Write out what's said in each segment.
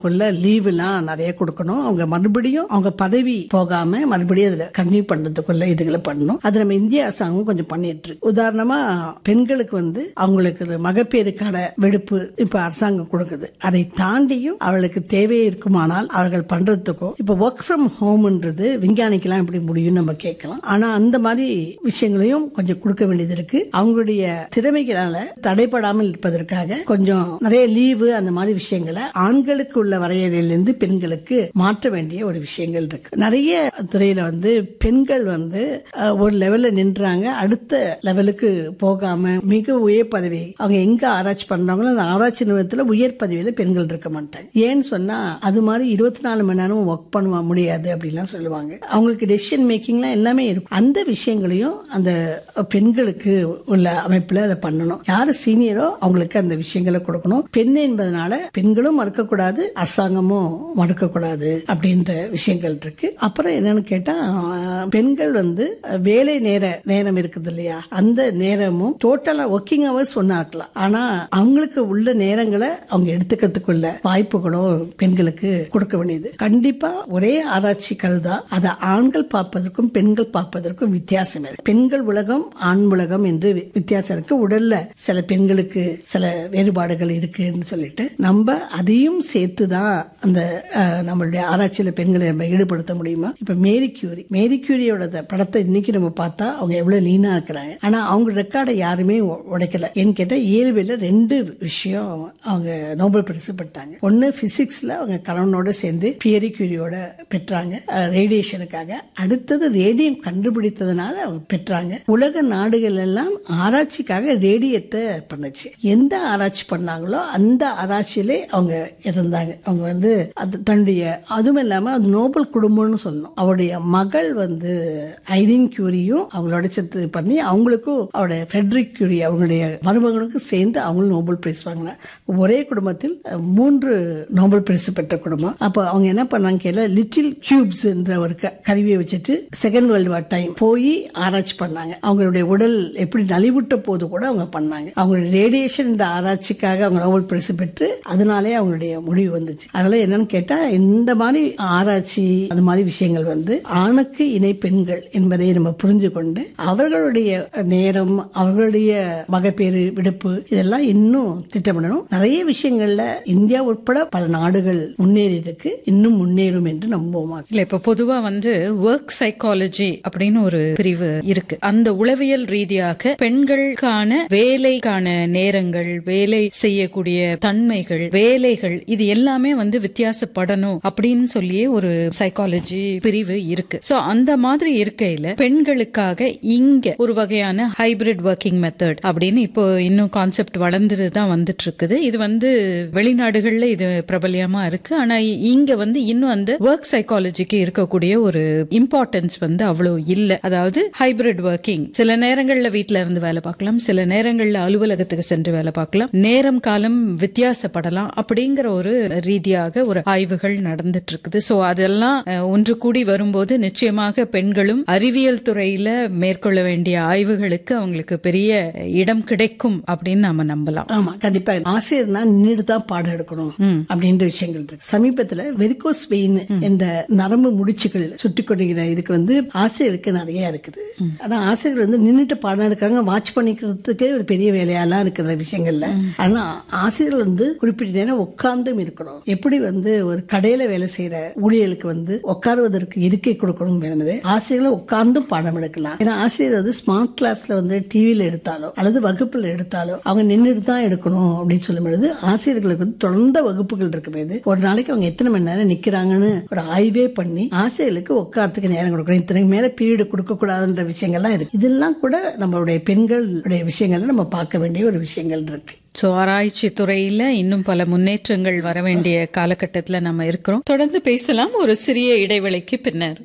உள்ள லீவுலாம் நிறைய கொடுக்கணும் அவங்க மறுபடியும் அவங்க பதவி போகாம மறுபடியும் அதுல கன்டினியூ பண்றதுக்குள்ள இதுகளை பண்ணணும் அது நம்ம இந்திய அரசாங்கம் கொஞ்சம் பண்ணிட்டு இருக்கு உதாரணமா பெண்களுக்கு வந்து அவங்களுக்கு இது மகப்பேறுக்கான விடுப்பு இப்ப அரசாங்கம் கொடுக்குது அதை தாண்டியும் அவளுக்கு தேவை இருக்குமானால் அவர்கள் பண்றதுக்கும் இப்ப ஒர்க் ஃப்ரம் ஹோம்ன்றது விஞ்ஞானிக்கெல்லாம் எப்படி முடியும் நம்ம கேட்கலாம் ஆனா அந்த மாதிரி விஷயங்களையும் கொஞ்சம் கொடுக்க வேண்டியது இருக்கு அவங்களுடைய திறமைகளால தடைப்படாமல் இருப்பதற்காக கொஞ்சம் நிறைய லீவு அந்த மாதிரி விஷயங்களை ஆண்களுக்கு உள்ள வரையறையிலிருந்து பெண்களுக்கு மாற்ற வேண்டிய ஒரு விஷயங்கள் இருக்கு நிறைய துறையில வந்து பெண்கள் வந்து அஹ், ஒரு லெவல்ல நின்றாங்க அடுத்த லெவலுக்கு போகாம மிக உயர் பதவி அவங்க எங்க ஆராய்ச்சி பண்றாங்களோ அந்த ஆராய்ச்சி நிறுவனத்துல உயர் பதவியில பெண்கள் இருக்க மாட்டாங்க ஏன்னு சொன்னா அது மாதிரி இருபத்தி நாலு மணி நேரம் ஒர்க் பண்ண முடியாது அப்படிலாம் சொல்லுவாங்க அவங்களுக்கு டெசிஷன் மேக்கிங்லாம் எல்லாமே இருக்கும் அந்த விஷயங்களையும் அந்த பெண்களுக்கு உள்ள அமைப்புல அதை பண்ணணும் யாரு சீனியரோ அவங்களுக்கு அந்த விஷயங்களை கொடுக்கணும் பெண் என்பதனால பெண்களும் மறுக்கக்கூடாது அரசாங்கமும் மறுக்கக்கூடாது அப்படின்ற விஷயங்கள் இருக்கு அப்புறம் என்னன்னு கேட்டா அஹ், பெண்கள் வந்து அஹ், வேலை நேர நேரம் இருக்குது இல்லையா அந்த நேரமும் டோட்டலா ஒர்க்கிங் ஹவர்ஸ் ஒன்னா இருக்கலாம் ஆனா அவங்களுக்கு உள்ள நேரங்களை அவங்க எடுத்துக்கிறதுக்குள்ள வாய்ப்புகளும் பெண்களுக்கு கொடுக்க வேண்டியது கண்டிப்பா ஒரே ஆராய்ச்சி கருதான் அதை ஆண்கள் பார்ப்பதற்கும் பெண்கள் பார்ப்பதற்கும் வித்தியாசம் இருக்கு பெண்கள் உலகம் ஆண் உலகம் என்று வி- வித்தியாசம் இருக்கு உடல்ல சில பெண்களுக்கு சில வேறுபாடுகள் இருக்குன்னு சொல்லிட்டு நம்ம அதையும் சேர்த்து தான் அந்த அஹ், நம்மளுடைய ஆராய்ச்சியில பெண்களை நம்ம ஈடுபடுத்த முடியுமா இப்ப மேரி கியூரி மேரி கியூரியோட த- படத்தை இன்னைக்கு நம்ம பார்த்தா அவங்க எவ்வளவு லீனா இருக்கிறாங்க ஆனா அவங்க ரெக்கார்டை யாருமே உ- உடைக்கல ஏன்னு கேட்டா இயல்பியல ரெண்டு விஷயம் அவங்க நோபல் பரிசு பெற்றாங்க ஒன்னு பிசிக்ஸ்ல அவங்க கணவனோட சேர்ந்து பியரி கியூரியோட பெற்றாங்க ரேடியேஷனுக்காக அடுத்தது ரேடியம் கண்டுபிடித்ததுனால அவங்க பெற்றாங்க உலக நாடுகள் எல்லாம் ஆராய்ச்சிக்காக ரேடியத்தை பண்ணுச்சு எந்த ஆராய்ச்சி பண்ணாங்களோ அந்த ஆராய்ச்சியிலே அவங்க இருந்தாங்க அவங்க வந்து அது தன்னுடைய அதுவும் இல்லாம அது நோபல் குடும்பம்னு சொல்லணும் அவருடைய மகள் வந்து ஐரின் கியூரியும் அவங்களோட சேர்த்து பண்ணி அவங்களுக்கும் அவருடைய ஃபெட்ரிக் கியூரி அவங்களுடைய மருமகனுக்கும் சேர்ந்து அவங்களும் நோபல் பிரைஸ் வாங்கினாங்க ஒரே குடும்பத்தில் அஹ், மூன்று நோபல் பரிசு பெற்ற குடும்பம் அப்போ அவங்க என்ன பண்ணாங்க கேட்கல லிட்டில் கியூப்ஸ் என்ற ஒரு க- கருவியை வச்சுட்டு செகண்ட் வேர்ல்டு வார் டைம் போய் ஆராய்ச்சி பண்ணாங்க அவங்களுடைய உடல் எப்படி நலிவுட்ட போது கூட அவங்க பண்ணாங்க அவங்களுடைய ரேடியேஷன் என்ற ஆராய்ச்சிக்காக அவங்க நோபல் பரிசு பெற்று அதனாலே அவங்களுடைய முடிவு வந்துச்சு அதனால என்னன்னு கேட்டா இந்த மாதிரி ஆராய்ச்சி அந்த மாதிரி விஷயங்கள் வந்து ஆணுக்கு இணை பெண்கள் என்பதை நம்ம புரிஞ்சு கொண்டு அவர்களுடைய நேரம் அவர்களுடைய மகப்பேறு விடுப்பு இதெல்லாம் இன்னும் திட்டமிடணும் நிறைய விஷயங்கள்ல இந்தியா உட்பட பல நாடுகள் முன்னேறி இருக்கு இன்னும் முன்னேறும் என்று நம்புவோமா இல்ல இப்ப பொதுவா வந்து ஒர்க் சைக்காலஜி அப்படின்னு ஒரு பிரிவு இருக்கு அந்த உளவியல் ரீதியாக பெண்களுக்கான வேலைக்கான நேரங்கள் வேலை செய்யக்கூடிய தன்மைகள் வேலைகள் இது எல்லாமே வந்து வித்தியாசப்படணும் அப்படின்னு சொல்லியே ஒரு சைக்காலஜி பிரிவு இருக்கு சோ அந்த மாதிரி இருக்கையில பெண்களுக்காக இங்க ஒரு வகையான ஹைபிரிட் ஒர்க்கிங் மெத்தட் அப்படின்னு இப்போ இன்னும் கான்செப்ட் வளர்ந்துட்டு தான் வந்துட்டு இருக்குது இது வந்து வெளிநாடுகள்ல இது பிரபலியமா இருக்கு ஆனா இ- இங்க வந்து இன்னும் அந்த ஒர்க் சைக்காலஜிக்கு இருக்கக்கூடிய ஒரு இம்பார்ட்டன்ஸ் வந்து அவ்வளவு இல்ல அதாவது ஹைபிரிட் ஒர்க்கிங் சில நேரங்கள்ல வீட்ல இருந்து வேலை பார்க்கலாம் சில நேரங்கள்ல அலுவலகத்துக்கு சென்று வேலை பார்க்கலாம் நேரம் காலம் வித்தியாசப்படலாம் அப்படிங்கிற ஒரு ரீதியாக ஒரு ஆய்வுகள் நடந்துட்டு இருக்குது சோ அதெல்லாம் அஹ், ஒன்று கூடி வரும்போது நிச்சயமாக பெண்களும் அறிவியல் துறையில மேற்கொள்ள வேண்டிய ஆய்வுகளுக்கு அவங்களுக்கு பெரிய இடம் கிடைக்கும் அப்படின்னு நாம நம்பலாம் ஆமா கண்டிப்பா ஆசிரியர்னா நின்றுட்டு தான் பாடம் எடுக்கணும் அப்படின்ற விஷயங்கள் இருக்கு சமீபத்துல வெரிகோஸ் வெயின் என்ற நரம்பு முடிச்சுகள் சுட்டி கொண்டிருக்கிற இதுக்கு வந்து ஆசிரியருக்கு நிறைய இருக்குது ஆனா ஆசிரியர் வந்து நின்றுட்டு பாடம் எடுக்கிறாங்க வாட்ச் பண்ணிக்கிறதுக்கே ஒரு பெரிய வேலையெல்லாம் இருக்கிற விஷயங்கள்ல ஆனா ஆசிரியர்கள் வந்து குறிப்பிட்ட நேரம் உட்கார்ந்தும் இருக்கணும் எப்படி வந்து ஒரு கடையில வேலை செய்யற ஊழியர்களுக்கு வந்து உட்காருவதற்கு இருக்கை கொடுக்கணும் என்பது ஆசிரியர்கள் உட்கார்ந்தும் பாடம் எடுக்கலாம் ஏன்னா ஆசிரியர் வந்து ஸ்மார்ட் கிளாஸ்ல வந்து டிவியில எடுத்தாலோ அல்லது வகுப்புல எடுத்தாலோ அவங்க நின்றுட்டு தான் எடுக்கணும் அப்படின்னு சொல்லும் பொழுது ஆசிரியர்களுக்கு வந்து தொடர்ந்த வகுப்புகள் இருக்கும்போது ஒரு நாளைக்கு அவங்க எத்தனை மணி நேரம் நிக்கிறாங்கன்னு ஒரு ஆய்வே பண்ணி ஆசிரியர்களுக்கு உட்காரத்துக்கு நேரம் கொடுக்கணும் இத்தனை மேல பீரியட் கொடுக்க கூடாதுன்ற விஷயங்கள்லாம் இருக்கு இதெல்லாம் கூட நம்மளுடைய பெண்களுடைய விஷயங்கள்ல நம்ம பார்க்க வேண்டிய ஒரு விஷயங்கள் இருக்கு சோ ஆராய்ச்சி துறையில இன்னும் பல முன்னேற்றங்கள் வர வேண்டிய காலகட்டத்துல நம்ம இருக்கிறோம் தொடர்ந்து பேசலாம் ஒரு சிறிய இடைவெளிக்கு பின்னர்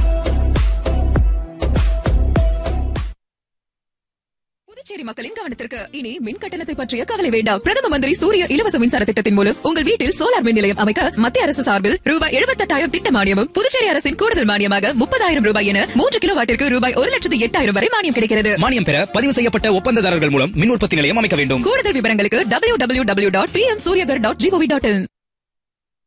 புதுச்சேரி மக்களின் கவனத்திற்கு இனி மின் கட்டணத்தை பற்றிய கவலை வேண்டாம் பிரதம மந்திரி சூரிய இலவச மின்சார திட்டத்தின் மூலம் உங்கள் வீட்டில் சோலார் மின் நிலையம் அமைக்க மத்திய அரசு சார்பில் ரூபாய் எழுபத்தெட்டாயிரம் திட்ட மானியமும் புதுச்சேரி அரசின் கூடுதல் மானியமாக முப்பதாயிரம் ரூபாய் என மூன்று கிலோ வாட்டிற்கு ரூபாய் ஒரு லட்சத்து எட்டாயிரம் வரை மானியம் கிடைக்கிறது மானியம் பெற பதிவு செய்யப்பட்ட ஒப்பந்ததாரர்கள் மூலம் மின் உற்பத்தி நிலையம் அமைக்க வேண்டும் கூடுதல் விவரங்களுக்கு W W W dot P M Suryaghar dot G O V dot இன்